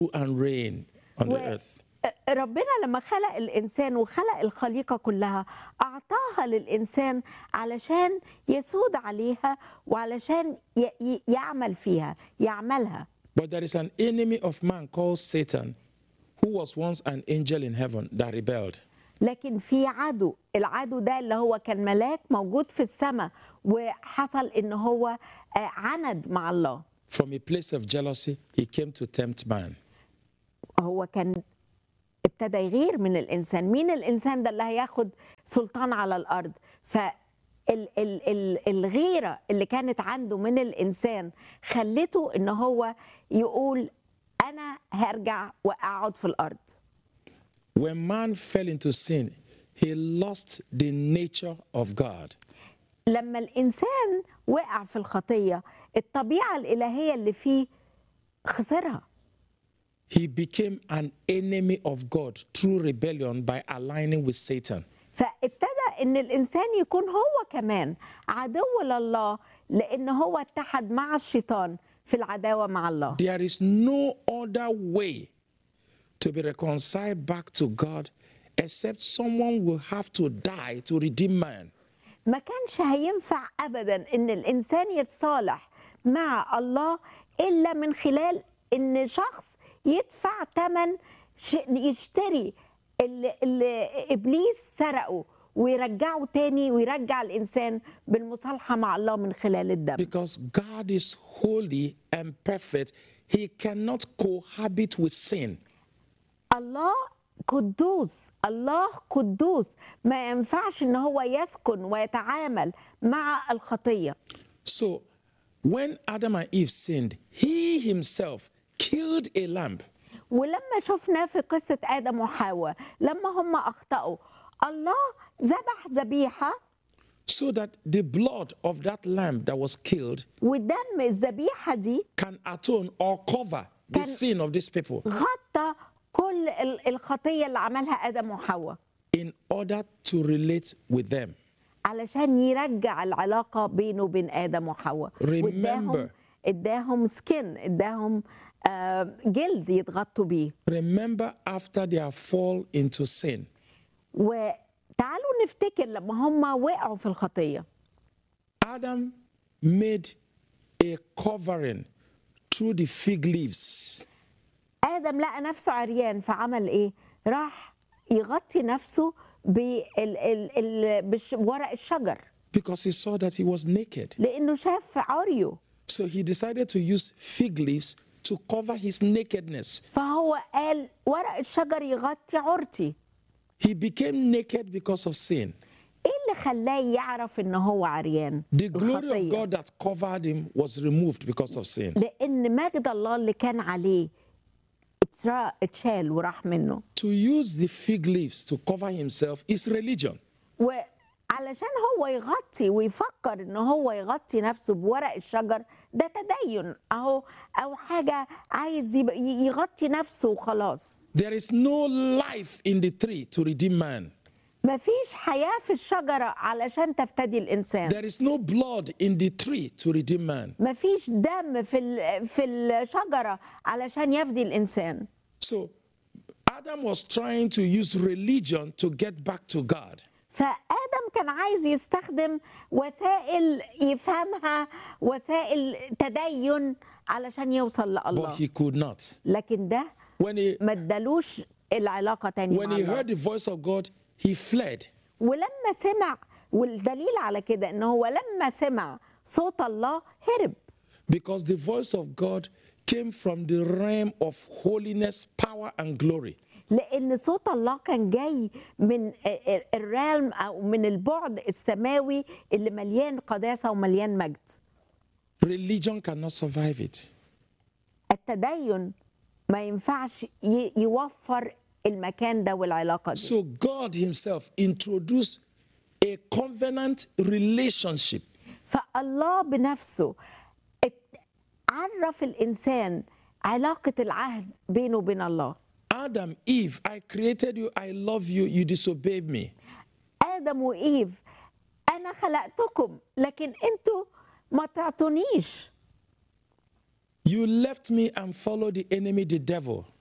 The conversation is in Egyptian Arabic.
and reign on the و- earth. ربنا لما خلق الانسان وخلق الخليقه كلها اعطاها للانسان علشان يسود عليها وعلشان ي- ي- يعمل فيها يعملها But there is an enemy of man called Satan, who was once an angel in heaven that rebelled. لكن في عدو العدو ده اللي هو كان ملاك موجود في السماء وحصل ان هو آه، عند مع الله From a place of jealousy, he came to tempt man. هو كان ابتدى يغير من الانسان مين الانسان ده اللي هياخد سلطان على الارض ف ال- ال- ال- الغيره اللي كانت عنده من الانسان خلته ان هو يقول انا هرجع واقعد في الارض When man fell into sin, he lost the nature of God. لما الانسان وقع في الخطيه الطبيعه الالهيه اللي فيه خسرها He became an enemy of God through rebellion by aligning with Satan. فابتدى ان الانسان يكون هو كمان عدو لله لان هو اتحد مع الشيطان في العداوه مع الله There is no other way to be reconciled back to God except someone will have to die to redeem man. ما كانش هينفع ابدا ان الانسان يتصالح مع الله الا من خلال ان شخص يدفع ثمن يشتري اللي, اللي ابليس سرقه ويرجعه تاني ويرجع الانسان بالمصالحه مع الله من خلال الدم Because God is holy and perfect, he cannot cohabit with sin. الله قدوس الله قدوس ما ينفعش ان هو يسكن ويتعامل مع الخطيه So when Adam and Eve sinned, he himself killed a lamb. ولما شفنا في قصه ادم وحواء لما هم اخطاوا الله ذبح ذبيحه so that the blood of that lamb that was killed ودم الذبيحه دي can atone or cover the Can- sin of these people غطى كل ال- الخطيه اللي عملها ادم وحواء in order to relate with them. علشان يرجع العلاقه بينه وبين ادم وحواء واداهم Remember. اداهم سكين اداهم آه، جلد يتغطوا بيه Remember after their fall into sin, وتعالوا نفتكر لما هم وقعوا في الخطيه Adam made a covering through the fig leaves. ادم لقى نفسه عريان فعمل ايه راح يغطي نفسه بال ال ال بش- بورق الشجر because he saw that he was naked. لانه شاف عريه So he decided to use fig leaves to cover his nakedness. فهو قال ورق الشجر يغطي عورتي He became naked because of sin. ايه اللي خلاه يعرف ان هو عريان The glory of الخطية. God that covered him was removed because of sin. لان مجد الله اللي كان عليه اتسرق- اتشال وراح منه To use the fig leaves to cover himself is religion. وعلشان هو يغطي ويفكر ان هو يغطي نفسه بورق الشجر ده تدين اهو او حاجه عايز يبقى- ي- يغطي نفسه وخلاص There is no life in the tree to redeem man. مفيش حياه في الشجره علشان تفتدي الانسان There is no blood in the tree to redeem man. مفيش دم في ال- في الشجره علشان يفدي الانسان So Adam was trying to use religion to get back to God. فادم كان عايز يستخدم وسائل يفهمها وسائل تدين علشان يوصل But لله he could not. لكن ده When he ما ادالوش العلاقه تاني when مع he الله heard the voice of God, he fled. ولما سمع والدليل على كده ان هو لما سمع صوت الله هرب Because the voice of God came from the realm of holiness, power, and glory. لان صوت الله كان جاي من الرالم او من البعد السماوي اللي مليان قداسه ومليان مجد Religion cannot survive it. التدين ما ينفعش ي- يوفر المكان ده والعلاقه دي So God Himself introduced a covenant relationship فالله بنفسه ات- عرف الانسان علاقه العهد بينه وبين الله Adam, Eve, I created you, I love you, you disobeyed me. ادم وايف انا خلقتكم لكن انتوا ما تعطونيش You left me and followed the enemy, the devil.